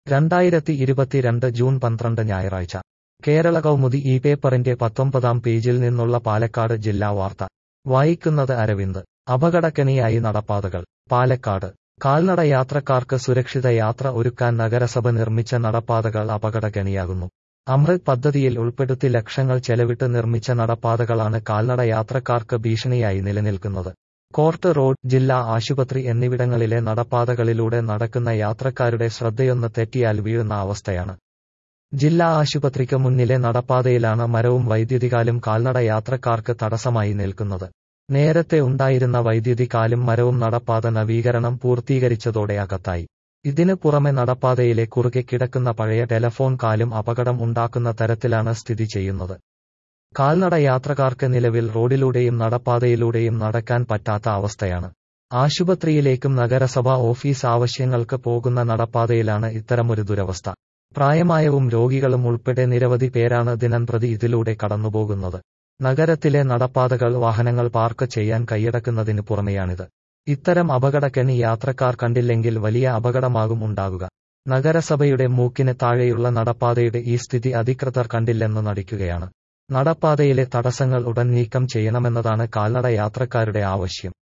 രണ്ടായിരത്തി ഇരുപത്തിരണ്ട് ജൂൺ പന്ത്രണ്ട് ഞായറാഴ്ച കേരള കൗമുദി ഈ പേപ്പറിന്റെ പത്തൊമ്പതാം പേജിൽ നിന്നുള്ള പാലക്കാട് ജില്ലാ വാർത്ത വായിക്കുന്നത് അരവിന്ദ് അപകടക്കണിയായി നടപ്പാതകൾ പാലക്കാട് കാൽനട യാത്രക്കാർക്ക് സുരക്ഷിത യാത്ര ഒരുക്കാൻ നഗരസഭ നിർമ്മിച്ച നടപ്പാതകൾ അപകടക്കണിയാകുന്നു അമൃത് പദ്ധതിയിൽ ഉൾപ്പെടുത്തി ലക്ഷങ്ങൾ ചെലവിട്ട് നിർമ്മിച്ച നടപ്പാതകളാണ് കാൽനട യാത്രക്കാർക്ക് ഭീഷണിയായി നിലനിൽക്കുന്നത് കോർട്ട് റോഡ് ജില്ലാ ആശുപത്രി എന്നിവിടങ്ങളിലെ നടപ്പാതകളിലൂടെ നടക്കുന്ന യാത്രക്കാരുടെ ശ്രദ്ധയൊന്ന് തെറ്റിയാൽ വീഴുന്ന അവസ്ഥയാണ് ജില്ലാ ആശുപത്രിക്ക് മുന്നിലെ നടപ്പാതയിലാണ് മരവും വൈദ്യുതികാലും കാൽനട യാത്രക്കാർക്ക് തടസ്സമായി നിൽക്കുന്നത് നേരത്തെ ഉണ്ടായിരുന്ന വൈദ്യുതി കാലും മരവും നടപ്പാത നവീകരണം പൂർത്തീകരിച്ചതോടെ അകത്തായി ഇതിന് പുറമെ നടപ്പാതയിലെ കുറുകെ കിടക്കുന്ന പഴയ ടെലഫോൺ കാലും അപകടം ഉണ്ടാക്കുന്ന തരത്തിലാണ് സ്ഥിതി ചെയ്യുന്നത് കാൽനട യാത്രക്കാർക്ക് നിലവിൽ റോഡിലൂടെയും നടപ്പാതയിലൂടെയും നടക്കാൻ പറ്റാത്ത അവസ്ഥയാണ് ആശുപത്രിയിലേക്കും നഗരസഭാ ഓഫീസ് ആവശ്യങ്ങൾക്ക് പോകുന്ന നടപ്പാതയിലാണ് ഇത്തരമൊരു ദുരവസ്ഥ പ്രായമായവും രോഗികളും ഉൾപ്പെടെ നിരവധി പേരാണ് ദിനംപ്രതി ഇതിലൂടെ കടന്നുപോകുന്നത് നഗരത്തിലെ നടപ്പാതകൾ വാഹനങ്ങൾ പാർക്ക് ചെയ്യാൻ കൈയടക്കുന്നതിന് പുറമെയാണിത് ഇത്തരം അപകടക്കെണി യാത്രക്കാർ കണ്ടില്ലെങ്കിൽ വലിയ അപകടമാകും ഉണ്ടാകുക നഗരസഭയുടെ മൂക്കിന് താഴെയുള്ള നടപ്പാതയുടെ ഈ സ്ഥിതി അധികൃതർ കണ്ടില്ലെന്ന് നടിക്കുകയാണ് നടപ്പാതയിലെ തടസ്സങ്ങൾ ഉടൻ നീക്കം ചെയ്യണമെന്നതാണ് കാൽനട യാത്രക്കാരുടെ ആവശ്യം